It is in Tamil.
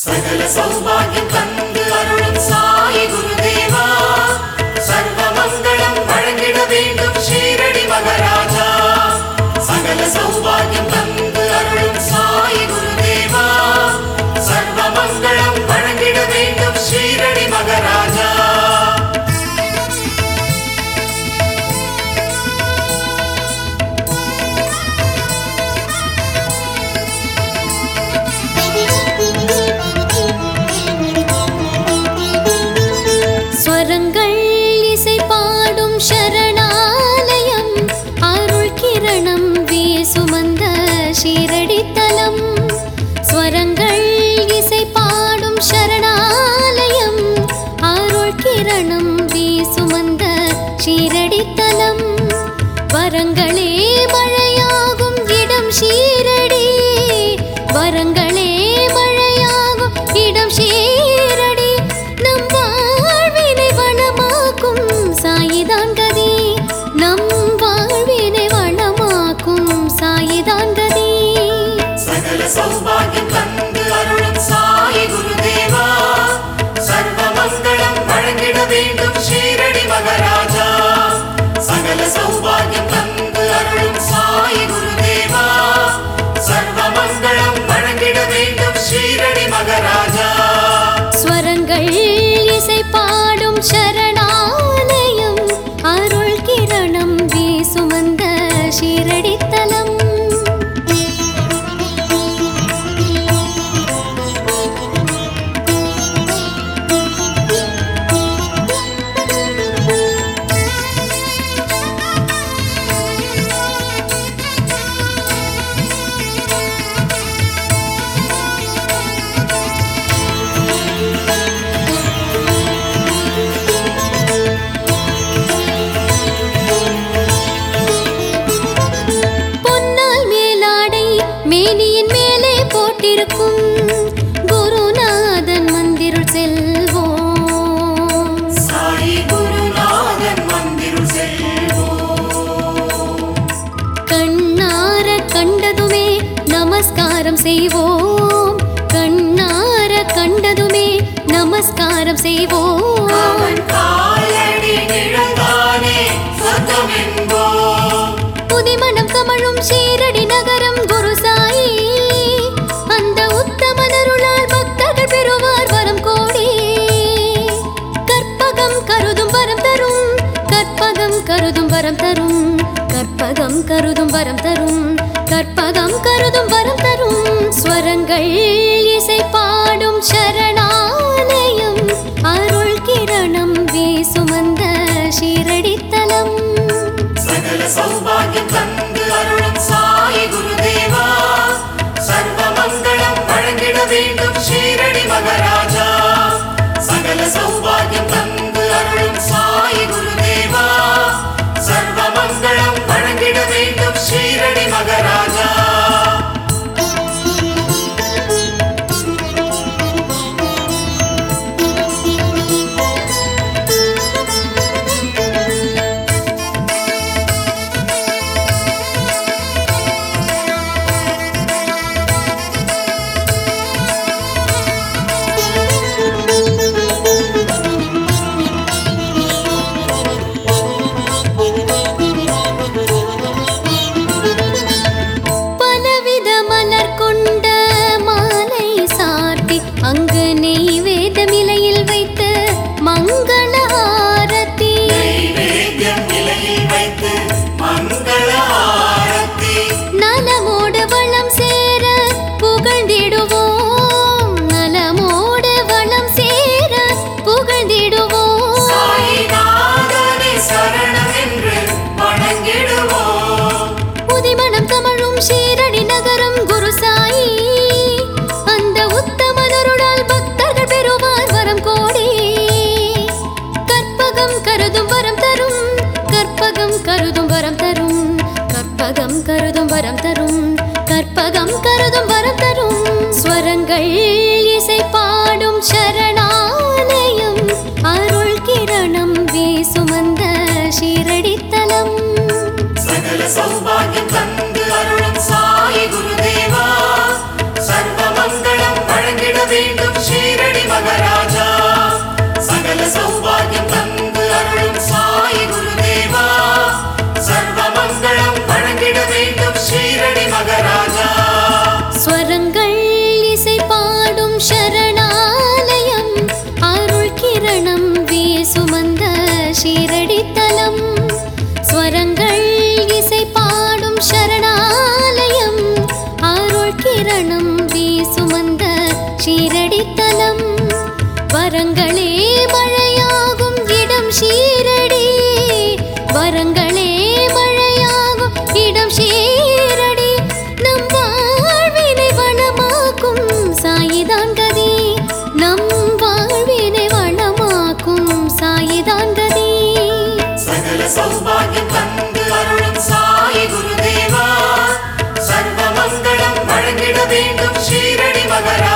சகல சௌபாகியம் தந்து அருளும் சாய் குருதேவா சர்வ மங்களம் வழங்கிட வேண்டும் ஷீரடி மகராஜா சகல சௌபாகியம் தந்து அருளும் சாய் குருதேவா சர்வ மங்களம் வழங்கிட வேண்டும் ஷீரடி மகராஜா ஸ்வரங்கள் இசை பாடும் சரணாலயம் அருள் கிரணம் வீசுமந்த ஷீரடித்தலம் ஸ்வரங்கள் இசை பாடும் சரணாலயம் அருள் கிரணம் வீசுமந்த ஷீரடித்தலம் வரங்களே மழையாகும் இடம் ஷீரடி வரங்களே மழையாகும் இடம் ஷீரடி நம் வாழ்வினை வளமாக்கும் சாயிதான் கதி நம் வாழ்வினை வளமாக்கும் சாயிதான் கதி சகல சௌபாகியம் தந்து அருளும் சாய் குருதேவா சர்வ மங்களம் வழங்கிட வேண்டும் ஷீரடி மகராஜா சகல சௌபாகியம் தந்து அருளும் சாய் குருதேவா சர்வ மங்களம் வழங்கிட வேண்டும் ஷீரடி மகராஜா ஸ்வரங்கள் இசை பாடும் சரணாலயம் அருள் கிரணம் வீசுமந்த ஷீரடித்தலம் பொன்னால் மேலாடை மேனியின் மேலே போட்டிருக்கும் குருநாதன் மந்திருள் செல்வோம் சாய் குருநாதன் மந்திரு செல்வோம் கண்ணார கண்டதுமே நமஸ்காரம் செய்வோம் கண்ணார கண்டதுமே நமஸ்காரம் செய்வோம் அவன் காலடி நிழந்தானே சொர்க்கம் என்போம் புதிமணம் கமழும் சீரடி நகரம் குரு சாயி அந்த உத்தமனருளால் பக்தர்கள் பெறுவார் வரம் கோடி கற்பகம் கருதும் வரம் தரும் கற்பகம் கருதும் வரம் தரும் கற்பகம் கருதும் வரம் தரும் கற்பகம் கருதும் வரம் தரும் ஸ்வரங்கள் இசை பாடும் சரணாலயம் அருள் கிரணம் வீசுமந்த ஷீரடித்தலம் சகல சௌபாகியம் தந்து அருளும் சாய் குருதேவா சர்வ மங்களம் வழங்கிட வேண்டும் ஷீரடி மகராஜா சகல சௌபாகியம் தந்து அருளும் சாய் குருதேவா சர்வ மங்களம் வழங்கிட வேண்டும் ஷீரடி மகராஜா பலவித மலர் கொண்ட மாலை சார்த்தி அங்கு நெய்வேதம் இலையில் வைத்து மங்கள ஆரத்தி நைவேத்தியம் நிலையில் வைத்து மங்கள ஆரத்தி நலமோடு வளம் சேர புகழ்ந்திடுவோம் நலமோடு வளம் சேர புகழ்ந்திடுவோம் சாயிநாதனே சரணம் என்று வணங்கிடுவோம் புதிமணம் கமழும் ஷீரடி நகரம் குரு சாயி அந்த உத்தமனருடால் பக்தர்கள் பெறுவார் வரம் கோடி கற்பகம் கருதும் வரம் தரும் கற்பகம் கருதும் வரம் தரும் கற்பகம் கருதும் வரம் தரும் கற்பகம் கருதும் வரம் தரும் ஸ்வரங்கள் இசை பாடும் சரணாலயம் அருள் கிரணம் வீசுமந்த ஷீரடித்தலம் சகல சௌபாகியம் தந்து அருளும் சாய் குருதேவா சர்வ மங்களம் வழங்கிட வேண்டும் ஷீரடித்தலம் வரங்களே மழையாகும் இடம் ஷீரடி வரங்களே மழையாகும் இடம் ஷீரடி நம் வாழ்வினை வளமாக்கும் சாயிதான் கதி நம் வாழ்வினை வளமாக்கும் சாயிதான் கதி சகல சௌபாகியம் தந்து அருளும் சாய் குருதேவா சர்வ மங்களம் வழங்கிட வேண்டும் ஷீரடி மகரா